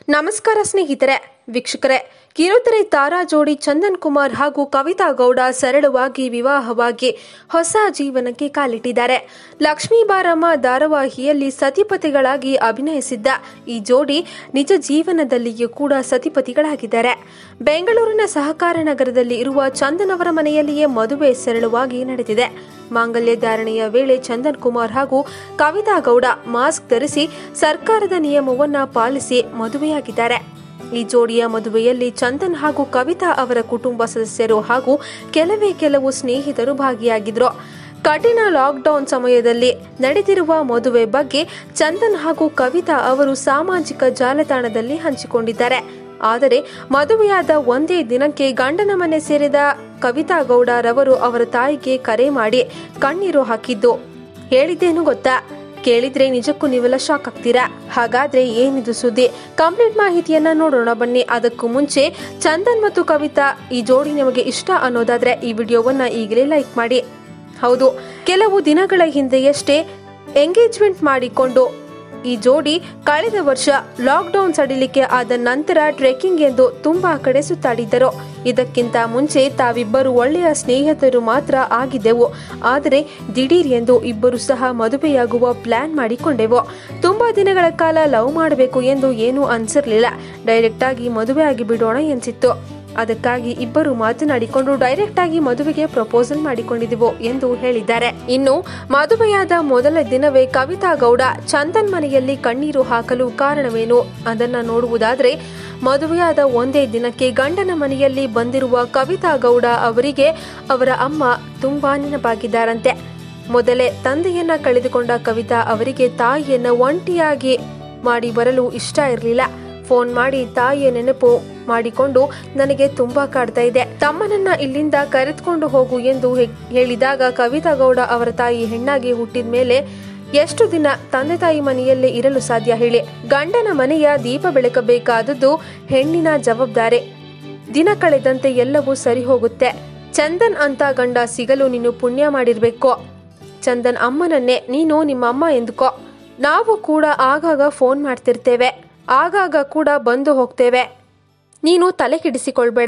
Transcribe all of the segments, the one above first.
ನಮಸ್ಕಾರ ಸ್ನೇಹಿತರೆ ವೀಕ್ಷಕರೇ ಕಿರುತೆರೆ ತಾರಾ ಜೋಡಿ ಚಂದನ್ ಕುಮಾರ್ ಹಾಗೂ ಕವಿತಾ ಗೌಡ ಸರಳವಾಗಿ ವಿವಾಹವಾಗಿ ಹೊಸ ಜೀವನಕ್ಕೆ ಕಾಲಿಟ್ಟಿದ್ದಾರೆ ಲಕ್ಷ್ಮೀ ಬಾರಮ್ಮ ಧಾರಾವಾಹಿಯಲ್ಲಿ ಸತಿಪತಿಗಳಾಗಿ ಅಭಿನಯಿಸಿದ್ದ ಈ ಜೋಡಿ ನಿಜ ಜೀವನದಲ್ಲಿಯೂ ಕೂಡ ಸತಿಪತಿಗಳಾಗಿದ್ದಾರೆ ಬೆಂಗಳೂರಿನ ಸಹಕಾರ ನಗರದಲ್ಲಿ ಇರುವ ಚಂದನ್ ಅವರ ಮನೆಯಲ್ಲಿಯೇ ಮದುವೆ ಸರಳವಾಗಿ ನಡೆದಿದೆ ಮಾಂಗಲ್ಯ ಧಾರಣೆಯ ವೇಳೆ ಚಂದನ್ ಕುಮಾರ್ ಹಾಗೂ ಕವಿತಾ ಗೌಡ ಮಾಸ್ಕ್ ಧರಿಸಿ ಸರ್ಕಾರದ ನಿಯಮವನ್ನ ಪಾಲಿಸಿ ಮದುವೆಯಾಗಿದ್ದಾರೆ ಈ ಜೋಡಿಯ ಮದುವೆಯಲ್ಲಿ ಚಂದನ್ ಹಾಗೂ ಕವಿತಾ ಅವರ ಕುಟುಂಬ ಸದಸ್ಯರು ಹಾಗೂ ಕೆಲವೇ ಕೆಲವು ಸ್ನೇಹಿತರು ಭಾಗಿಯಾಗಿದ್ರು ಕಠಿಣ ಲಾಕ್ಡೌನ್ ಸಮಯದಲ್ಲಿ ನಡೆದಿರುವ ಮದುವೆ ಬಗ್ಗೆ ಚಂದನ್ ಹಾಗೂ ಕವಿತಾ ಅವರು ಸಾಮಾಜಿಕ ಜಾಲತಾಣದಲ್ಲಿ ಹಂಚಿಕೊಂಡಿದ್ದಾರೆ ಆದರೆ ಮದುವೆಯಾದ ಒಂದೇ ದಿನಕ್ಕೆ ಗಂಡನ ಮನೆ ಸೇರಿದ ಕವಿತಾ ಗೌಡರವರು ಅವರ ತಾಯಿಗೆ ಕರೆ ಮಾಡಿ ಕಣ್ಣೀರು ಹಾಕಿದ್ದು ಹೇಳಿದ್ದೇನು ಗೊತ್ತಾ ಕೇಳಿದ್ರೆ ನಿಜಕ್ಕೂ ನೀವೆಲ್ಲ ಶಾಕ್ ಆಗ್ತೀರಾ ಹಾಗಾದ್ರೆ ಏನಿದು ಸುದ್ದಿ ಕಂಪ್ಲೀಟ್ ಮಾಹಿತಿಯನ್ನ ನೋಡೋಣ ಬನ್ನಿ ಅದಕ್ಕೂ ಮುಂಚೆ ಚಂದನ್ ಮತ್ತು ಕವಿತಾ ಈ ಜೋಡಿ ನಿಮಗೆ ಇಷ್ಟ ಅನ್ನೋದಾದ್ರೆ ಈ ವಿಡಿಯೋವನ್ನ ಈಗಲೇ ಲೈಕ್ ಮಾಡಿ ಹೌದು ಕೆಲವು ದಿನಗಳ ಹಿಂದೆಯಷ್ಟೇ ಎಂಗೇಜ್ಮೆಂಟ್ ಮಾಡಿಕೊಂಡು ಈ ಜೋಡಿ ಕಳೆದ ವರ್ಷ ಲಾಕ್ಡೌನ್ ಸಡಿಲಿಕೆ ಆದ ನಂತರ ಟ್ರೆಕ್ಕಿಂಗ್ ಎಂದು ತುಂಬಾ ಕಡೆ ಸುತ್ತಾಡಿದ್ದರು ಇದಕ್ಕಿಂತ ಮುಂಚೆ ತಾವಿಬ್ಬರು ಒಳ್ಳೆಯ ಸ್ನೇಹಿತರು ಮಾತ್ರ ಆಗಿದ್ದೆವು ಆದರೆ ದಿಢೀರ್ ಎಂದು ಇಬ್ಬರು ಸಹ ಮದುವೆಯಾಗುವ ಪ್ಲಾನ್ ಮಾಡಿಕೊಂಡೆವು ತುಂಬಾ ದಿನಗಳ ಕಾಲ ಲವ್ ಮಾಡಬೇಕು ಎಂದು ಏನೂ ಅನ್ಸಿರ್ಲಿಲ್ಲ ಡೈರೆಕ್ಟ್ ಆಗಿ ಮದುವೆ ಆಗಿ ಬಿಡೋಣ ಎನ್ಸಿತ್ತು ಅದಕ್ಕಾಗಿ ಇಬ್ಬರು ಮಾತನಾಡಿಕೊಂಡು ಡೈರೆಕ್ಟ್ ಆಗಿ ಮದುವೆಗೆ ಪ್ರಪೋಸಲ್ ಮಾಡಿಕೊಂಡಿದ್ದೆವು ಎಂದು ಹೇಳಿದ್ದಾರೆ ಇನ್ನು ಮದುವೆಯಾದ ಮೊದಲ ದಿನವೇ ಕವಿತಾ ಗೌಡ ಚಂದನ್ ಮನೆಯಲ್ಲಿ ಕಣ್ಣೀರು ಹಾಕಲು ಕಾರಣವೇನು ಅದನ್ನ ನೋಡುವುದಾದ್ರೆ ಮದುವೆಯಾದ ಒಂದೇ ದಿನಕ್ಕೆ ಗಂಡನ ಮನೆಯಲ್ಲಿ ಬಂದಿರುವ ಕವಿತಾ ಗೌಡ ಅವರಿಗೆ ಅವರ ಅಮ್ಮ ತುಂಬಾ ನೆನಪಾಗಿದ್ದಾರಂತೆ ಮೊದಲೇ ತಂದೆಯನ್ನ ಕಳೆದುಕೊಂಡ ಕವಿತಾ ಅವರಿಗೆ ತಾಯಿಯನ್ನ ಒಂಟಿಯಾಗಿ ಮಾಡಿ ಬರಲು ಇಷ್ಟ ಇರಲಿಲ್ಲ ಫೋನ್ ಮಾಡಿ ತಾಯಿಯ ನೆನಪು ಮಾಡಿಕೊಂಡು ನನಗೆ ತುಂಬಾ ಕಾಡ್ತಾ ಇದೆ ತಮ್ಮನನ್ನ ಇಲ್ಲಿಂದ ಕರೆದುಕೊಂಡು ಹೋಗು ಎಂದು ಹೆ- ಹೇಳಿದಾಗ ಕವಿತಾ ಗೌಡ ಅವರ ತಾಯಿ ಹೆಣ್ಣಾಗಿ ಹುಟ್ಟಿದ ಮೇಲೆ ಎಷ್ಟು ದಿನ ತಂದೆ ತಾಯಿ ಮನೆಯಲ್ಲೇ ಇರಲು ಸಾಧ್ಯ ಹೇಳಿ ಗಂಡನ ಮನೆಯ ದೀಪ ಬೆಳಕಬೇಕಾದದ್ದು ಹೆಣ್ಣಿನ ಜವಾಬ್ದಾರಿ ದಿನ ಕಳೆದಂತೆ ಎಲ್ಲವೂ ಸರಿ ಹೋಗುತ್ತೆ ಚಂದನ್ ಅಂತ ಗಂಡ ಸಿಗಲು ನೀನು ಪುಣ್ಯ ಮಾಡಿರ್ಬೇಕು ಚಂದನ್ ಅಮ್ಮನನ್ನೇ ನೀನು ನಿಮ್ಮ ಅಮ್ಮ ಎಂದುಕೋ ನಾವು ಕೂಡ ಆಗಾಗ ಫೋನ್ ಮಾಡ್ತಿರ್ತೇವೆ ಆಗಾಗ ಕೂಡ ಬಂದು ಹೋಗ್ತೇವೆ ನೀನು ತಲೆ ಕೆಡಿಸಿಕೊಳ್ಬೇಡ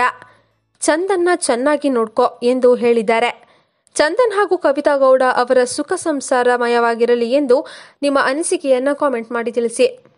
ಚಂದನ್ನ ಚೆನ್ನಾಗಿ ನೋಡ್ಕೋ ಎಂದು ಹೇಳಿದ್ದಾರೆ ಚಂದನ್ ಹಾಗೂ ಕವಿತಾ ಗೌಡ ಅವರ ಸುಖ ಸಂಸಾರಮಯವಾಗಿರಲಿ ಎಂದು ನಿಮ್ಮ ಅನಿಸಿಕೆಯನ್ನ ಕಾಮೆಂಟ್ ಮಾಡಿ ತಿಳಿಸಿ